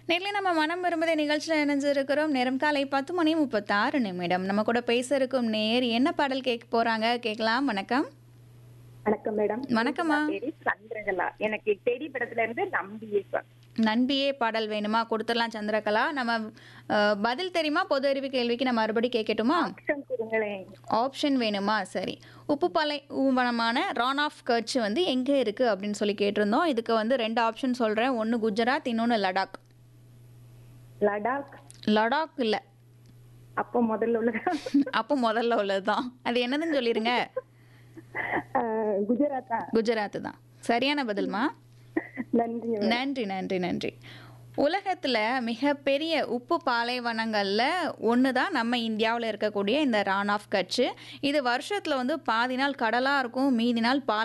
நேர்ல நம்ம மனம் விரும்புதே நிகழ்ச்சியில் இணைஞ்சிருக்கிறோம் நேரம் காலை பத்து மணி முப்பத்தாறு நிமிடம் நம்ம கூட பேச இருக்கும் நேர் என்ன பாடல் கேட்க போறாங்க கேட்கலாம் வணக்கம் வணக்கம் மேடம் வணக்கம்மா. பேரு சந்திரகலா எனக்கு டெடி படத்துல இருந்து நம்பியே சார் நண்பியே பாடல் வேணுமா கொடுத்துடலாம் சந்திரகலா நம்ம அஹ், பதில் தெரியுமா பொது அறிவு கேள்விக்கு நம்ம மறுபடி கேட்கட்டுமா ஆப்ஷன் கொடுங்களேன் ஆப்ஷன் வேணுமா சரி உப்புப்பாலை ஊவனமான ரான் ஆஃப் கட்ச் வந்து எங்கே இருக்குது அப்படின்னு சொல்லி கேட்டிருந்தோம் இதுக்கு வந்து ரெண்டு ஆப்ஷன் சொல்கிறேன் ஒன்று குஜராத் இன்னொன்று லடாக் லடாக் லடாக் இல்லை அப்போ முதல்ல உள்ள அப்போ முதல்ல உள்ளது தான் அது என்னதுன்னு சொல்லிடுங்க அஹ், குஜராத்தா குஜராத் தான் சரியான பதில்மா நன்றி நன்றி நன்றி நன்றி உலகத்தில் மிகப்பெரிய உப்பு பாலைவனங்களில் ஒன்று தான் நம்ம இந்தியாவில் இருக்கக்கூடிய இந்த ரான் ஆஃப் கட்ச் இது வருஷத்தில் வந்து பாதி நாள் கடலாக இருக்கும் மீதி நாள் பாலை